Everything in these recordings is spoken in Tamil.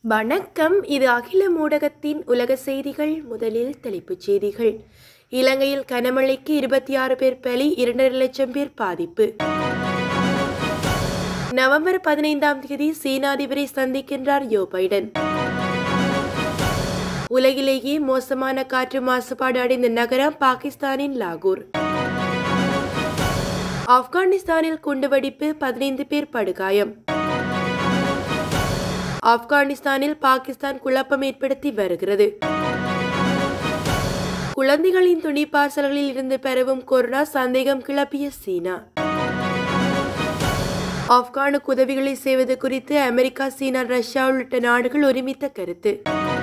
வணக்கம் இது அகில ஊடகத்தின் உலக செய்திகள் முதலில் தலைப்புச் செய்திகள் இலங்கையில் கனமழைக்கு இருபத்தி ஆறு பேர் பலி இரண்டரை லட்சம் பேர் பாதிப்பு நவம்பர் பதினைந்தாம் தேதி சீன அதிபரை சந்திக்கின்றார் யோ பைடன் உலகிலேயே மோசமான காற்று மாசுபாடு அடைந்த நகரம் பாகிஸ்தானின் லாகூர் ஆப்கானிஸ்தானில் குண்டுவெடிப்பு பதினைந்து பேர் படுகாயம் ஆப்கானிஸ்தானில் பாகிஸ்தான் குழப்பம் ஏற்படுத்தி வருகிறது குழந்தைகளின் துணி பார்சல்களில் இருந்து பெறவும் கொரோனா சந்தேகம் கிளப்பிய சீனா ஆப்கானுக்கு உதவிகளை செய்வது குறித்து அமெரிக்கா சீனா ரஷ்யா உள்ளிட்ட நாடுகள் ஒருமித்த கருத்து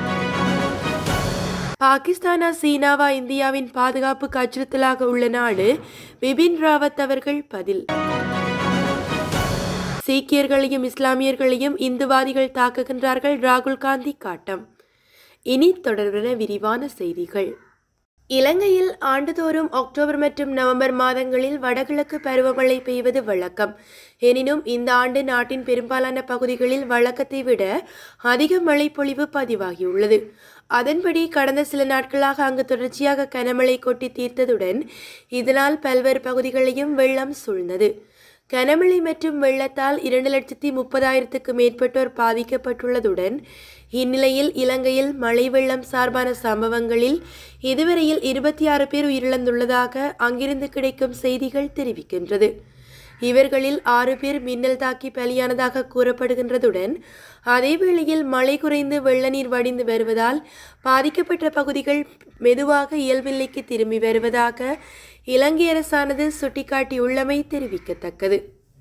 பாகிஸ்தானா சீனாவா இந்தியாவின் பாதுகாப்புக்கு அச்சுறுத்தலாக உள்ள நாடு பிபின் ராவத் அவர்கள் பதில் சீக்கியர்களையும் இஸ்லாமியர்களையும் இந்துவாதிகள் தாக்குகின்றார்கள் ராகுல் காந்தி காட்டம் இனி தொடர்பான விரிவான செய்திகள் இலங்கையில் ஆண்டுதோறும் அக்டோபர் மற்றும் நவம்பர் மாதங்களில் வடகிழக்கு பருவமழை பெய்வது வழக்கம் எனினும் இந்த ஆண்டு நாட்டின் பெரும்பாலான பகுதிகளில் வழக்கத்தை விட அதிக மழை பொழிவு பதிவாகியுள்ளது அதன்படி கடந்த சில நாட்களாக அங்கு தொடர்ச்சியாக கனமழை கொட்டி தீர்த்ததுடன் இதனால் பல்வேறு பகுதிகளையும் வெள்ளம் சூழ்ந்தது கனமழை மற்றும் வெள்ளத்தால் இரண்டு லட்சத்தி முப்பதாயிரத்துக்கு மேற்பட்டோர் பாதிக்கப்பட்டுள்ளதுடன் இந்நிலையில் இலங்கையில் மழை வெள்ளம் சார்பான சம்பவங்களில் இதுவரையில் இருபத்தி ஆறு பேர் உயிரிழந்துள்ளதாக அங்கிருந்து கிடைக்கும் செய்திகள் தெரிவிக்கின்றது இவர்களில் ஆறு பேர் மின்னல் தாக்கி பலியானதாக கூறப்படுகின்றதுடன் அதேவேளையில் மழை குறைந்து வெள்ள நீர் வடிந்து வருவதால் பாதிக்கப்பட்ட பகுதிகள் மெதுவாக இயல்பில்லைக்கு திரும்பி வருவதாக இலங்கை அரசானது சுட்டிக்காட்டியுள்ளமை தெரிவிக்கத்தக்கது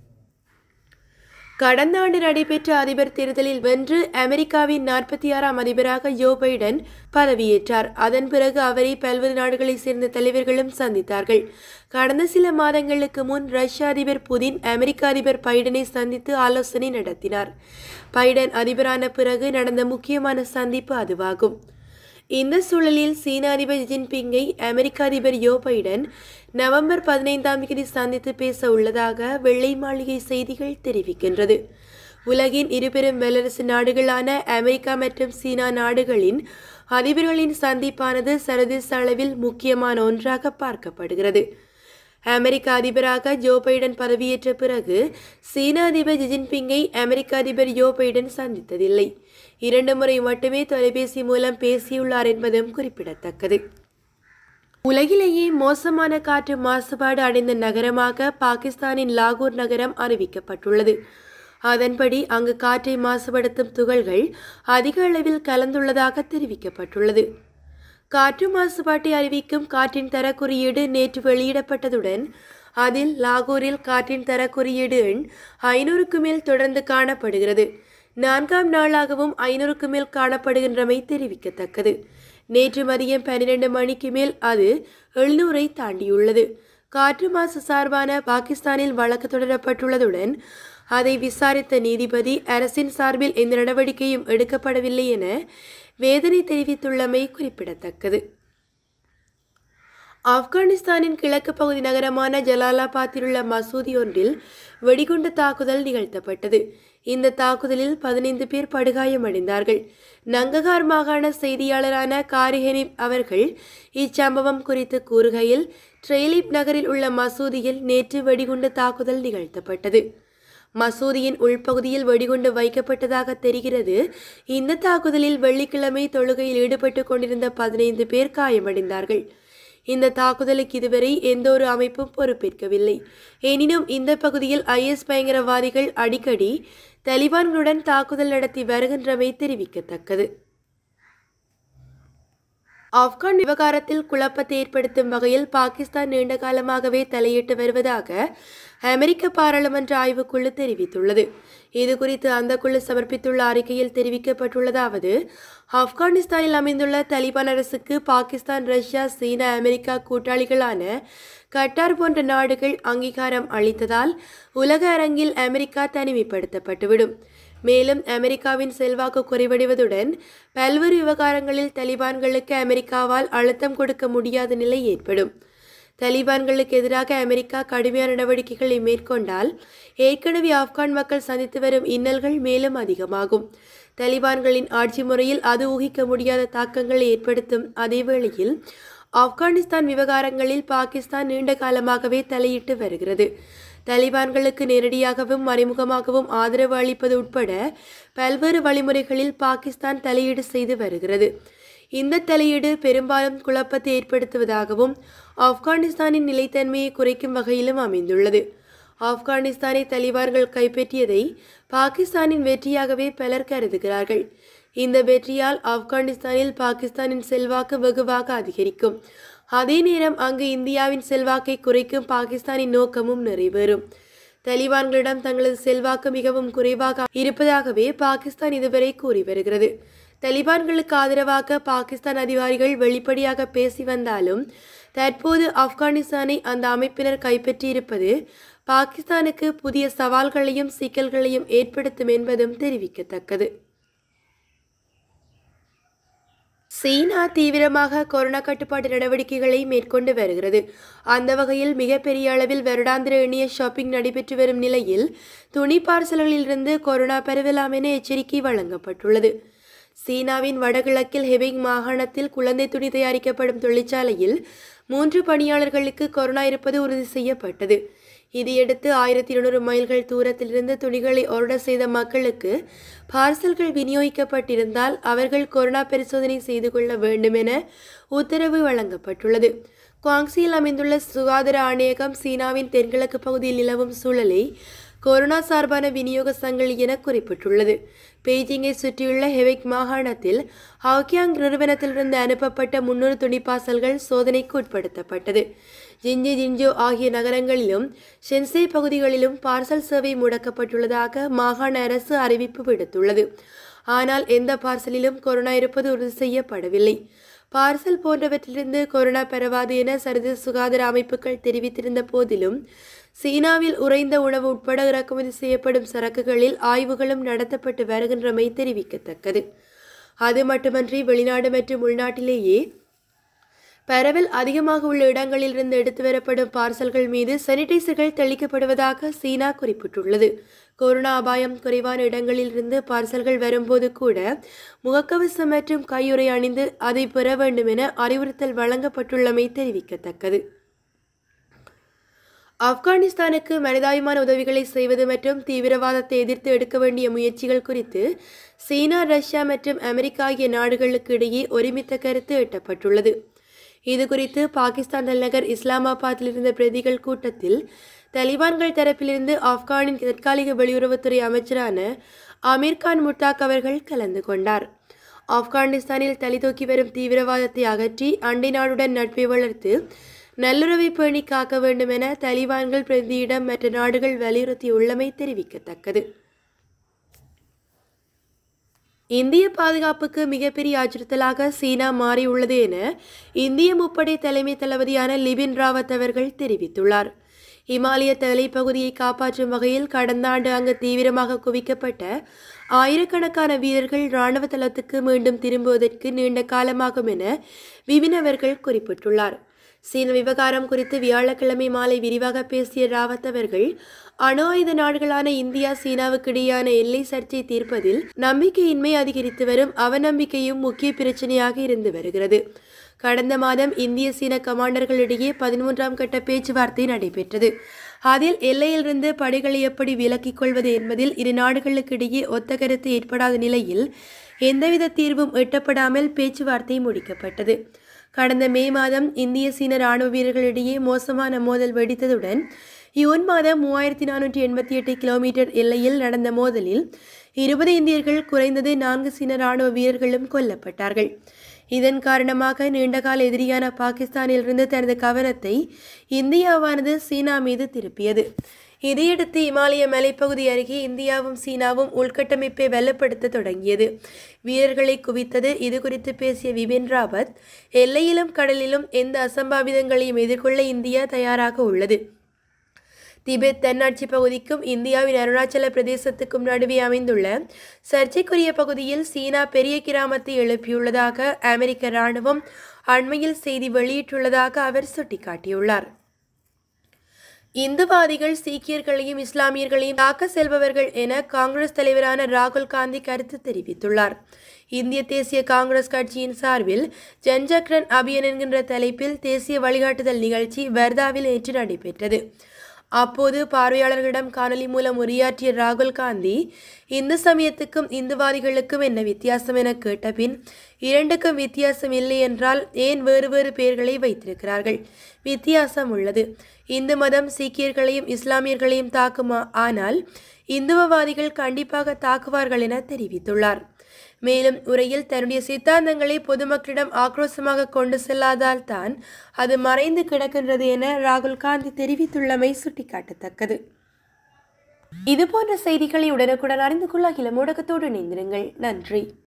கடந்த ஆண்டு நடைபெற்ற அதிபர் தேர்தலில் வென்று அமெரிக்காவின் நாற்பத்தி ஆறாம் அதிபராக ஜோ பைடன் பதவியேற்றார் அதன் பிறகு அவரை பல்வேறு நாடுகளைச் சேர்ந்த தலைவர்களும் சந்தித்தார்கள் கடந்த சில மாதங்களுக்கு முன் ரஷ்ய அதிபர் புதின் அமெரிக்க அதிபர் பைடனை சந்தித்து ஆலோசனை நடத்தினார் பைடன் அதிபரான பிறகு நடந்த முக்கியமான சந்திப்பு அதுவாகும் இந்த சூழலில் சீன அதிபர் ஜின்பிங்கை அமெரிக்க அதிபர் யோ பைடன் நவம்பர் பதினைந்தாம் தேதி சந்தித்து பேச உள்ளதாக வெள்ளை மாளிகை செய்திகள் தெரிவிக்கின்றது உலகின் இருபெரும் வல்லரசு நாடுகளான அமெரிக்கா மற்றும் சீனா நாடுகளின் அதிபர்களின் சந்திப்பானது சர்வதேச அளவில் முக்கியமான ஒன்றாக பார்க்கப்படுகிறது அமெரிக்க அதிபராக ஜோ பைடன் பதவியேற்ற பிறகு சீன அதிபர் ஜின்பிங்கை அமெரிக்க அதிபர் யோ பைடன் சந்தித்ததில்லை இரண்டு முறை மட்டுமே தொலைபேசி மூலம் பேசியுள்ளார் என்பதும் குறிப்பிடத்தக்கது உலகிலேயே மோசமான காற்று மாசுபாடு அடைந்த நகரமாக பாகிஸ்தானின் லாகூர் நகரம் அறிவிக்கப்பட்டுள்ளது அதன்படி அங்கு காற்றை மாசுபடுத்தும் துகள்கள் அதிக அளவில் கலந்துள்ளதாக தெரிவிக்கப்பட்டுள்ளது காற்று மாசுபாட்டை அறிவிக்கும் காற்றின் தர குறியீடு நேற்று வெளியிடப்பட்டதுடன் அதில் லாகூரில் காற்றின் தர குறியீடு எண் ஐநூறுக்கு மேல் தொடர்ந்து காணப்படுகிறது நான்காம் நாளாகவும் ஐநூறுக்கு மேல் காணப்படுகின்றமை தெரிவிக்கத்தக்கது நேற்று மதியம் பன்னிரண்டு மணிக்கு மேல் அது எழுநூறை தாண்டியுள்ளது காற்று மாசு சார்பான பாகிஸ்தானில் வழக்கு தொடரப்பட்டுள்ளதுடன் அதை விசாரித்த நீதிபதி அரசின் சார்பில் எந்த நடவடிக்கையும் எடுக்கப்படவில்லை என வேதனை தெரிவித்துள்ளமை குறிப்பிடத்தக்கது ஆப்கானிஸ்தானின் கிழக்கு பகுதி நகரமான ஜலாலாபாத்தில் உள்ள மசூதி ஒன்றில் வெடிகுண்டு தாக்குதல் நிகழ்த்தப்பட்டது இந்த தாக்குதலில் பதினைந்து பேர் படுகாயமடைந்தார்கள் நங்ககார் மாகாண செய்தியாளரான காரிஹெனிப் அவர்கள் இச்சம்பவம் குறித்து கூறுகையில் ட்ரெய்லிப் நகரில் உள்ள மசூதியில் நேற்று வெடிகுண்டு தாக்குதல் நிகழ்த்தப்பட்டது மசூதியின் உள்பகுதியில் வெடிகுண்டு வைக்கப்பட்டதாக தெரிகிறது இந்த தாக்குதலில் வெள்ளிக்கிழமை தொழுகையில் ஈடுபட்டு கொண்டிருந்த பதினைந்து பேர் காயமடைந்தார்கள் இந்த தாக்குதலுக்கு இதுவரை எந்த ஒரு அமைப்பும் பொறுப்பேற்கவில்லை எனினும் இந்த பகுதியில் ஐஎஸ் பயங்கரவாதிகள் அடிக்கடி தலிபான்களுடன் தாக்குதல் நடத்தி வருகின்றமை தெரிவிக்கத்தக்கது ஆப்கான் விவகாரத்தில் குழப்பத்தை ஏற்படுத்தும் வகையில் பாகிஸ்தான் நீண்ட காலமாகவே தலையிட்டு வருவதாக அமெரிக்க பாராளுமன்ற ஆய்வுக்குழு தெரிவித்துள்ளது இது குறித்து அந்த குழு சமர்ப்பித்துள்ள அறிக்கையில் தெரிவிக்கப்பட்டுள்ளதாவது ஆப்கானிஸ்தானில் அமைந்துள்ள தலிபான் அரசுக்கு பாகிஸ்தான் ரஷ்யா சீனா அமெரிக்கா கூட்டாளிகளான கட்டார் போன்ற நாடுகள் அங்கீகாரம் அளித்ததால் உலக அரங்கில் அமெரிக்கா தனிமைப்படுத்தப்பட்டுவிடும் மேலும் அமெரிக்காவின் செல்வாக்கு குறைவடைவதுடன் பல்வேறு விவகாரங்களில் தலிபான்களுக்கு அமெரிக்காவால் அழுத்தம் கொடுக்க முடியாத நிலை ஏற்படும் தலிபான்களுக்கு எதிராக அமெரிக்கா கடுமையான நடவடிக்கைகளை மேற்கொண்டால் ஏற்கனவே ஆப்கான் மக்கள் சந்தித்து வரும் இன்னல்கள் மேலும் அதிகமாகும் தலிபான்களின் ஆட்சி முறையில் அது ஊகிக்க முடியாத தாக்கங்களை ஏற்படுத்தும் அதே வேளையில் ஆப்கானிஸ்தான் விவகாரங்களில் பாகிஸ்தான் நீண்ட காலமாகவே தலையிட்டு வருகிறது தலிபான்களுக்கு நேரடியாகவும் மறைமுகமாகவும் ஆதரவு அளிப்பது உட்பட பல்வேறு வழிமுறைகளில் பாகிஸ்தான் தலையீடு செய்து வருகிறது இந்த தலையீடு பெரும்பாலும் குழப்பத்தை ஏற்படுத்துவதாகவும் ஆப்கானிஸ்தானின் நிலைத்தன்மையை குறைக்கும் வகையிலும் அமைந்துள்ளது ஆப்கானிஸ்தானை தலிபான்கள் கைப்பற்றியதை பாகிஸ்தானின் வெற்றியாகவே பலர் கருதுகிறார்கள் இந்த வெற்றியால் ஆப்கானிஸ்தானில் பாகிஸ்தானின் செல்வாக்கு வெகுவாக அதிகரிக்கும் அதே நேரம் அங்கு இந்தியாவின் செல்வாக்கை குறைக்கும் பாகிஸ்தானின் நோக்கமும் நிறைவேறும் தலிபான்களிடம் தங்களது செல்வாக்கு மிகவும் குறைவாக இருப்பதாகவே பாகிஸ்தான் இதுவரை கூறி வருகிறது தலிபான்களுக்கு ஆதரவாக பாகிஸ்தான் அதிகாரிகள் வெளிப்படையாக பேசி வந்தாலும் தற்போது ஆப்கானிஸ்தானை அந்த அமைப்பினர் கைப்பற்றியிருப்பது பாகிஸ்தானுக்கு புதிய சவால்களையும் சிக்கல்களையும் ஏற்படுத்தும் என்பதும் தெரிவிக்கத்தக்கது சீனா தீவிரமாக கொரோனா கட்டுப்பாட்டு நடவடிக்கைகளை மேற்கொண்டு வருகிறது அந்த வகையில் மிகப்பெரிய அளவில் வருடாந்திர இணைய ஷாப்பிங் நடைபெற்று வரும் நிலையில் துணி பார்சல்களிலிருந்து கொரோனா பரவலாம் என எச்சரிக்கை வழங்கப்பட்டுள்ளது சீனாவின் வடகிழக்கில் ஹெபிங் மாகாணத்தில் குழந்தை துணி தயாரிக்கப்படும் தொழிற்சாலையில் மூன்று பணியாளர்களுக்கு கொரோனா இருப்பது உறுதி செய்யப்பட்டது இதையடுத்து ஆயிரத்தி இருநூறு மைல்கள் தூரத்திலிருந்து துணிகளை ஆர்டர் செய்த மக்களுக்கு பார்சல்கள் விநியோகிக்கப்பட்டிருந்தால் அவர்கள் கொரோனா பரிசோதனை செய்து கொள்ள வேண்டும் என உத்தரவு வழங்கப்பட்டுள்ளது குவாங்சியில் அமைந்துள்ள சுகாதார ஆணையகம் சீனாவின் தென்கிழக்கு பகுதியில் நிலவும் சூழலை கொரோனா சார்பான விநியோக சங்கிலி என குறிப்பிட்டுள்ளது பெய்ஜிங்கை சுற்றியுள்ள ஹெவெக் மாகாணத்தில் ஹவுக்கியாங் நிறுவனத்திலிருந்து அனுப்பப்பட்ட முன்னூறு துணிப்பாசல்கள் சோதனைக்கு உட்படுத்தப்பட்டது ஜிஞ்சி ஜின்ஜோ ஆகிய நகரங்களிலும் ஷென்சே பகுதிகளிலும் பார்சல் சேவை முடக்கப்பட்டுள்ளதாக மாகாண அரசு அறிவிப்பு விடுத்துள்ளது ஆனால் எந்த பார்சலிலும் கொரோனா இருப்பது உறுதி செய்யப்படவில்லை பார்சல் போன்றவற்றிலிருந்து கொரோனா பரவாது என சர்வதேச சுகாதார அமைப்புகள் தெரிவித்திருந்த போதிலும் சீனாவில் உறைந்த உணவு உட்பட இறக்குமதி செய்யப்படும் சரக்குகளில் ஆய்வுகளும் நடத்தப்பட்டு வருகின்றமை தெரிவிக்கத்தக்கது அது மட்டுமன்றி வெளிநாடு மற்றும் உள்நாட்டிலேயே பரவல் அதிகமாக உள்ள இடங்களில் இருந்து எடுத்து வரப்படும் பார்சல்கள் மீது சானிடைசர்கள் தெளிக்கப்படுவதாக சீனா குறிப்பிட்டுள்ளது கொரோனா அபாயம் குறைவான இடங்களில் இருந்து பார்சல்கள் வரும்போது கூட முகக்கவசம் மற்றும் கையுறை அணிந்து அதை பெற வேண்டும் என அறிவுறுத்தல் வழங்கப்பட்டுள்ளமை தெரிவிக்கத்தக்கது ஆப்கானிஸ்தானுக்கு மனிதாயமான உதவிகளை செய்வது மற்றும் தீவிரவாதத்தை எதிர்த்து எடுக்க வேண்டிய முயற்சிகள் குறித்து சீனா ரஷ்யா மற்றும் அமெரிக்கா ஆகிய நாடுகளுக்கு இடையே ஒருமித்த கருத்து எட்டப்பட்டுள்ளது இது குறித்து பாகிஸ்தான் தலைநகர் இஸ்லாமாபாத்தில் இருந்த பிரதிகள் கூட்டத்தில் தலிபான்கள் தரப்பிலிருந்து ஆப்கானின் தற்காலிக வெளியுறவுத்துறை அமைச்சரான அமீர் கான் முட்டாக் அவர்கள் கலந்து கொண்டார் ஆப்கானிஸ்தானில் தலை தூக்கி வரும் தீவிரவாதத்தை அகற்றி அண்டை நாடுடன் நட்பை வளர்த்து நல்லுறவை பேணி காக்க வேண்டும் என தலிபான்கள் பிரதியிடம் மற்ற நாடுகள் வலியுறுத்தியுள்ளமை தெரிவிக்கத்தக்கது இந்திய பாதுகாப்புக்கு மிகப்பெரிய அச்சுறுத்தலாக சீனா மாறியுள்ளது என இந்திய முப்படை தலைமை தளபதியான லிபின் ராவத் அவர்கள் தெரிவித்துள்ளார் இமாலய தலைப்பகுதியை காப்பாற்றும் வகையில் கடந்த ஆண்டு அங்கு தீவிரமாக குவிக்கப்பட்ட ஆயிரக்கணக்கான வீரர்கள் இராணுவ தளத்துக்கு மீண்டும் திரும்புவதற்கு நீண்ட காலமாகும் என விபின் அவர்கள் குறிப்பிட்டுள்ளார் சீன விவகாரம் குறித்து வியாழக்கிழமை மாலை விரிவாக பேசிய ராவத் அவர்கள் அணு ஆயுத நாடுகளான இந்தியா சீனாவுக்கு இடையேயான எல்லை சர்ச்சை தீர்ப்பதில் நம்பிக்கையின்மை அதிகரித்து வரும் அவநம்பிக்கையும் முக்கிய பிரச்சனையாக இருந்து வருகிறது கடந்த மாதம் இந்திய சீன கமாண்டர்களிடையே பதிமூன்றாம் கட்ட பேச்சுவார்த்தை நடைபெற்றது அதில் எல்லையிலிருந்து படைகளை எப்படி விலக்கிக் கொள்வது என்பதில் இரு நாடுகளுக்கிடையே ஒத்த கருத்து ஏற்படாத நிலையில் எந்தவித தீர்வும் எட்டப்படாமல் பேச்சுவார்த்தை முடிக்கப்பட்டது கடந்த மே மாதம் இந்திய சீன ராணுவ வீரர்களிடையே மோசமான மோதல் வெடித்ததுடன் யூன் மாதம் மூவாயிரத்தி நானூற்றி எண்பத்தி எட்டு கிலோமீட்டர் எல்லையில் நடந்த மோதலில் இருபது இந்தியர்கள் குறைந்தது நான்கு சீன ராணுவ வீரர்களும் கொல்லப்பட்டார்கள் இதன் காரணமாக நீண்டகால எதிரியான பாகிஸ்தானிலிருந்து தனது கவனத்தை இந்தியாவானது சீனா மீது திருப்பியது இதையடுத்து இமாலய மலைப்பகுதி அருகே இந்தியாவும் சீனாவும் உள்கட்டமைப்பை வலுப்படுத்த தொடங்கியது வீரர்களை குவித்தது இது குறித்து பேசிய விபின் ராவத் எல்லையிலும் கடலிலும் எந்த அசம்பாவிதங்களையும் எதிர்கொள்ள இந்தியா தயாராக உள்ளது திபெத் தன்னாட்சி பகுதிக்கும் இந்தியாவின் அருணாச்சல பிரதேசத்துக்கும் நடுவே அமைந்துள்ள சர்ச்சைக்குரிய பகுதியில் சீனா பெரிய கிராமத்தை எழுப்பியுள்ளதாக அமெரிக்க இராணுவம் அண்மையில் செய்தி வெளியிட்டுள்ளதாக அவர் சுட்டிக்காட்டியுள்ளார் இந்துவாதிகள் சீக்கியர்களையும் இஸ்லாமியர்களையும் தாக்க செல்பவர்கள் என காங்கிரஸ் தலைவரான ராகுல் காந்தி கருத்து தெரிவித்துள்ளார் இந்திய தேசிய காங்கிரஸ் கட்சியின் சார்பில் ஜன்ஜக்ரன் அபியன் என்கின்ற தலைப்பில் தேசிய வழிகாட்டுதல் நிகழ்ச்சி வர்தாவில் நேற்று நடைபெற்றது அப்போது பார்வையாளர்களிடம் காணொலி மூலம் உரையாற்றிய ராகுல் காந்தி இந்து சமயத்துக்கும் இந்துவாதிகளுக்கும் என்ன வித்தியாசம் என கேட்டபின் இரண்டுக்கும் வித்தியாசம் இல்லை என்றால் ஏன் வேறு வேறு பெயர்களை வைத்திருக்கிறார்கள் வித்தியாசம் உள்ளது இந்து மதம் சீக்கியர்களையும் இஸ்லாமியர்களையும் தாக்குமா ஆனால் இந்துவவாதிகள் கண்டிப்பாக தாக்குவார்கள் என தெரிவித்துள்ளார் மேலும் உரையில் தன்னுடைய சித்தாந்தங்களை பொதுமக்களிடம் ஆக்ரோஷமாக கொண்டு செல்லாதால் தான் அது மறைந்து கிடக்கின்றது என ராகுல் காந்தி தெரிவித்துள்ளமை சுட்டிக்காட்டத்தக்கது இதுபோன்ற செய்திகளை உடனுக்குடன் அறிந்து கொள்ள அகில ஊடகத்தோடு இணைந்திருங்கள் நன்றி